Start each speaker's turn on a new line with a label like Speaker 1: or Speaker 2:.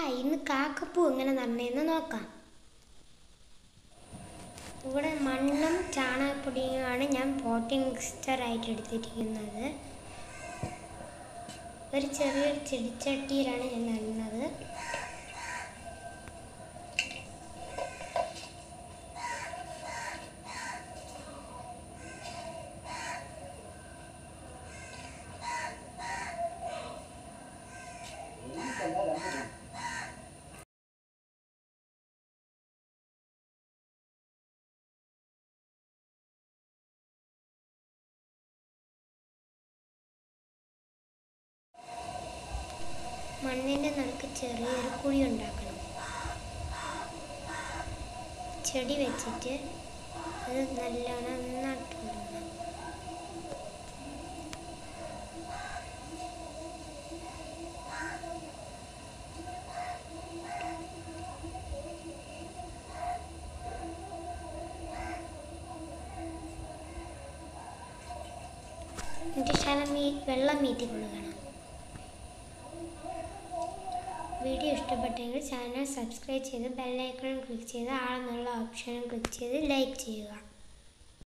Speaker 1: ഇന്ന് കാക്കപ്പൂ എങ്ങനെ നടന്നതെന്ന് നോക്കാം ഇവിടെ മണ്ണും ചാണകപ്പൊടിയുമാണ് ഞാൻ പോട്ടിംഗ് മിക്സ്ചറായിട്ട് എടുത്തിരിക്കുന്നത് ഒരു ചെറിയൊരു ചെടിച്ചട്ടിയിലാണ് ഞാൻ നടുന്നത് മണ്ണിൻ്റെ നടുക്ക് ചെറിയൊരു കുഴി ഉണ്ടാക്കണം ചെടി വെച്ചിട്ട് അത് നല്ലോണം നട്ടുകൊടുക്കണം എന്നിട്ട് ശലം മീ വെള്ളം മീറ്റി കൊടുക്കണം വീഡിയോ ഇഷ്ടപ്പെട്ടെങ്കിൽ ചാനൽ സബ്സ്ക്രൈബ് ചെയ്ത് ബെല്ലൈക്കൺ ക്ലിക്ക് ചെയ്ത് ആളെന്നുള്ള ഓപ്ഷനും ക്ലിക്ക് ചെയ്ത് ലൈക്ക് ചെയ്യുക